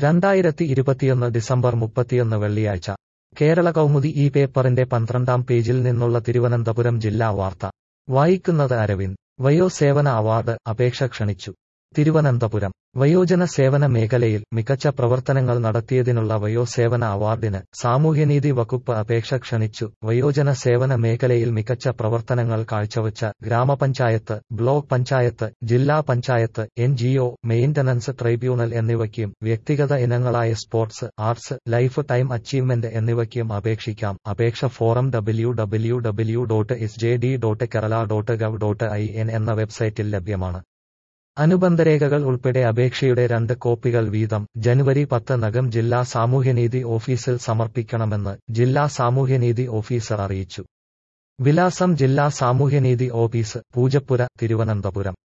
രണ്ടായിരത്തി ഇരുപത്തിയൊന്ന് ഡിസംബർ മുപ്പത്തിയൊന്ന് വെള്ളിയാഴ്ച കേരള കൗമുദി ഈ പേപ്പറിന്റെ പന്ത്രണ്ടാം പേജിൽ നിന്നുള്ള തിരുവനന്തപുരം ജില്ലാ വാർത്ത വായിക്കുന്നത് അരവിന്ദ് വയോസേവന അവാർഡ് അപേക്ഷ ക്ഷണിച്ചു തിരുവനന്തപുരം വയോജന സേവന മേഖലയിൽ മികച്ച പ്രവർത്തനങ്ങൾ നടത്തിയതിനുള്ള വയോസേവന അവാർഡിന് സാമൂഹ്യനീതി വകുപ്പ് അപേക്ഷ ക്ഷണിച്ചു വയോജന സേവന മേഖലയിൽ മികച്ച പ്രവർത്തനങ്ങൾ കാഴ്ചവച്ച ഗ്രാമപഞ്ചായത്ത് ബ്ലോക്ക് പഞ്ചായത്ത് ജില്ലാ panchayat NGO maintenance tribunal എന്നിവയ്ക്കും വ്യക്തിഗത ഇനങ്ങളായ sports arts life time achievement എന്നിവയ്ക്കും അപേക്ഷിക്കാം അപേക്ഷ form W W W dot S J D dot Kerala dot gov dot I N എന്ന വെബ്സൈറ്റിൽ ലഭ്യമാണ് അനുബന്ധരേഖകൾ ഉൾപ്പെടെ അപേക്ഷയുടെ രണ്ട് കോപ്പികൾ വീതം ജനുവരി പത്ത് നകം ജില്ലാ സാമൂഹ്യനീതി ഓഫീസിൽ സമർപ്പിക്കണമെന്ന് ജില്ലാ സാമൂഹ്യനീതി ഓഫീസർ അറിയിച്ചു വിലാസം ജില്ലാ സാമൂഹ്യനീതി ഓഫീസ് പൂജപ്പുര തിരുവനന്തപുരം